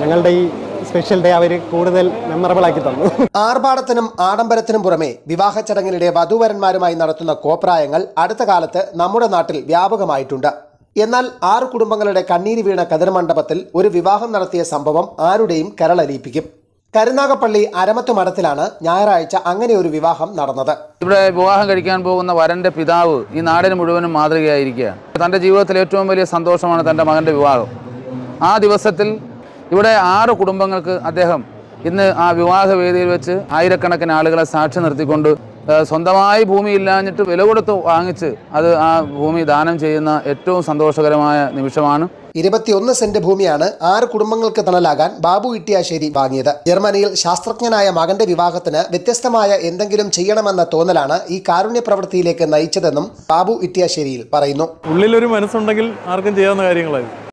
ഞങ്ങളുടെ ഈ special day അവർ കൂടുതൽ മെമ്മറബിൾ ആക്കി തന്നു ആർഭാടത്തിനും ആഡംബരത്തിനും പുറമെ വിവാഹ ചടങ്ങിനിടെ വധൂവരന്മാരുമായി നടത്തുന്ന കോപ്രായങ്ങൾ അടുത്ത കാലത്ത് നമ്മുടെ നാട്ടിൽ വ്യാപകമായിട്ടുണ്ട് എന്നാൽ ആറ് കുടുംബങ്ങളുടെ കണ്ണീര് വീണ കതിർമണ്ഡപത്തിൽ ഒരു വിവാഹം നടത്തിയ സംഭവം ആരുടെയും കരളലിയിപ്പിക്കും കരുനാഗപ്പള്ളി അരമത്ത് മഠത്തിലാണ് ഞായറാഴ്ച അങ്ങനെ ഒരു വിവാഹം നടന്നത് ഇവിടെ വിവാഹം കഴിക്കാൻ പോകുന്ന വരന്റെ പിതാവ് ഈ നാടിന് മുഴുവനും മാതൃകയായിരിക്കുകയാണ് തൻ്റെ ജീവിതത്തിലെ ഏറ്റവും വലിയ സന്തോഷമാണ് തൻ്റെ മകൻ്റെ വിവാഹം ആ ദിവസത്തിൽ ഇവിടെ ആറ് കുടുംബങ്ങൾക്ക് അദ്ദേഹം ഇന്ന് ആ വിവാഹ വേദിയിൽ വെച്ച് ആയിരക്കണക്കിന് ആളുകളെ സാക്ഷി നിർത്തിക്കൊണ്ട് ഏഹ്, സ്വന്തമായി ഭൂമി ഇല്ലാഞ്ഞിട്ട് വില കൊടുത്ത് വാങ്ങിച്ച് അത് ആ ഭൂമി ദാനം ചെയ്യുന്ന ഏറ്റവും സന്തോഷകരമായ നിമിഷമാണ് ഇരുപത്തിയൊന്ന് സെന്റ് ഭൂമിയാണ് ആറ് കുടുംബങ്ങൾക്ക് തണലാകാൻ ബാബു ഇട്ടിയാശ്ശേരി വാങ്ങിയത് ജർമ്മനിയിൽ ശാസ്ത്രജ്ഞനായ മകന്റെ വിവാഹത്തിന് വ്യത്യസ്തമായ എന്തെങ്കിലും ചെയ്യണമെന്ന തോന്നലാണ് ഈ കാരുണ്യ പ്രവൃത്തിയിലേക്ക് നയിച്ചതെന്നും ബാബു ഇട്ടിയാശ്ശേരിയിൽ പറയുന്നു ഉള്ളിലൊരു മനസ്സുണ്ടെങ്കിൽ ആർക്കും ചെയ്യാവുന്ന കാര്യങ്ങളായിരുന്നു